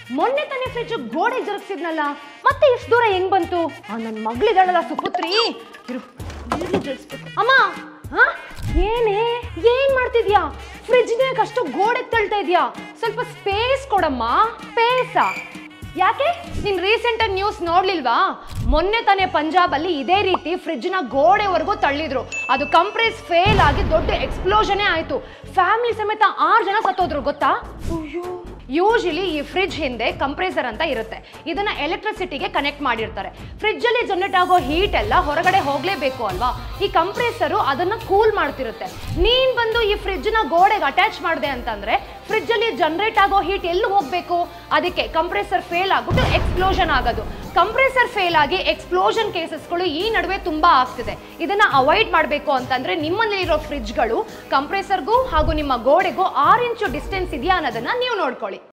ಮೊನ್ನೆ ತಾನೇ ಫ್ರಿಜ್ ಗೋಡೆ ಜರುಗಿಸಿದ್ನಲ್ಲ ಮತ್ತೆ ಇಷ್ಟು ದೂರ ಹೆಂಗ್ ಬಂತು ಆ ನನ್ನ ಮಗಳಿದಾಳಲ್ಲ ಸುಪುತ್ರಿ ಇರು ನೀರ್ಲು ಜಲ್ಸ್ಬೇಕು. ಅಮ್ಮ ಹಾ ಏನೇ ಏನ್ ಮಾಡ್ತಿದ್ಯಾ ಫ್ರಿಜ್ನಾಗ ಅಷ್ಟು ಗೋಡೆ ತಳ್ತಾ ಇದ್ಯಾ ಸ್ವಲ್ಪ ಸ್ಪೇಸ್ ಕೊಡಮ್ಮ ಸ್ಪೇಸಾ ಯಾಕೆ ನೀನ್ ರೀಸೆಂಟ್ ಆಗಿ ನ್ಯೂಸ್ ನೋಡ್ಲಿಲ್ವಾ ಮೊನ್ನೆ ತಾನೇ ಪಂಜಾಬ್ ಅಲ್ಲಿ ಇದೇ ರೀತಿ ಫ್ರಿಡ್ಜ್ ನ ಗೋಡೆವರೆಗೂ ತಳ್ಳಿದ್ರು ಅದು ಕಂಪ್ರೆಸ್ ಫೇಲ್ ಆಗಿ ದೊಡ್ಡ ಎಕ್ಸ್ಪ್ಲೋಷನ್ ಆಯ್ತು ಫ್ಯಾಮಿಲಿ ಸಮೇತ ಆರು ಜನ ಸತ್ತೋದ್ರು ಗೊತ್ತಾ ಯೂಶಲಿ ಈ ಫ್ರಿಡ್ಜ್ ಹಿಂದೆ ಕಂಪ್ರೆಸರ್ ಅಂತ ಇರುತ್ತೆ ಇದನ್ನ ಎಲೆಕ್ಟ್ರಿಸಿಟಿಗೆ ಕನೆಕ್ಟ್ ಮಾಡಿರ್ತಾರೆ ಫ್ರಿಡ್ಜ್ ಅಲ್ಲಿ ಜನರೇಟ್ ಆಗೋ ಹೀಟ್ ಎಲ್ಲ ಹೊರಗಡೆ ಹೋಗ್ಲೇಬೇಕು ಅಲ್ವಾ ಈ ಕಂಪ್ರೆಸರು ಅದನ್ನ ಕೂಲ್ ಮಾಡ್ತಿರುತ್ತೆ ನೀನ್ ಬಂದು ಈ ಫ್ರಿಡ್ಜ್ ನ ಗೋಡೆಗೆ ಅಟ್ಯಾಚ್ ಮಾಡಿದೆ ಅಂತಂದ್ರೆ ಫ್ರಿಡ್ಜ್ ಅಲ್ಲಿ ಜನರೇಟ್ ಆಗೋ ಹೀಟ್ ಎಲ್ಲಿ ಹೋಗ್ಬೇಕು ಅದಕ್ಕೆ ಕಂಪ್ರೆಸರ್ ಫೇಲ್ ಆಗ್ಬಿಟ್ಟು ಎಕ್ಸ್ಪ್ಲೋಷನ್ ಆಗೋದು ಕಂಪ್ರೆಸರ್ ಫೇಲ್ ಆಗಿ ಎಕ್ಸ್ಪ್ಲೋಷನ್ ಕೇಸಸ್ಗಳು ಈ ನಡುವೆ ತುಂಬಾ ಆಗ್ತಿದೆ ಇದನ್ನ ಅವಾಯ್ಡ್ ಮಾಡಬೇಕು ಅಂತಂದ್ರೆ ನಿಮ್ಮಲ್ಲಿರೋ ಫ್ರಿಡ್ಜ್ಗಳು ಕಂಪ್ರೆಸರ್ಗೂ ಹಾಗೂ ನಿಮ್ಮ ಗೋಡೆಗೂ ಆರು ಇಂಚು ಡಿಸ್ಟೆನ್ಸ್ ಇದೆಯಾ ಅನ್ನೋದನ್ನ ನೀವು ನೋಡ್ಕೊಳ್ಳಿ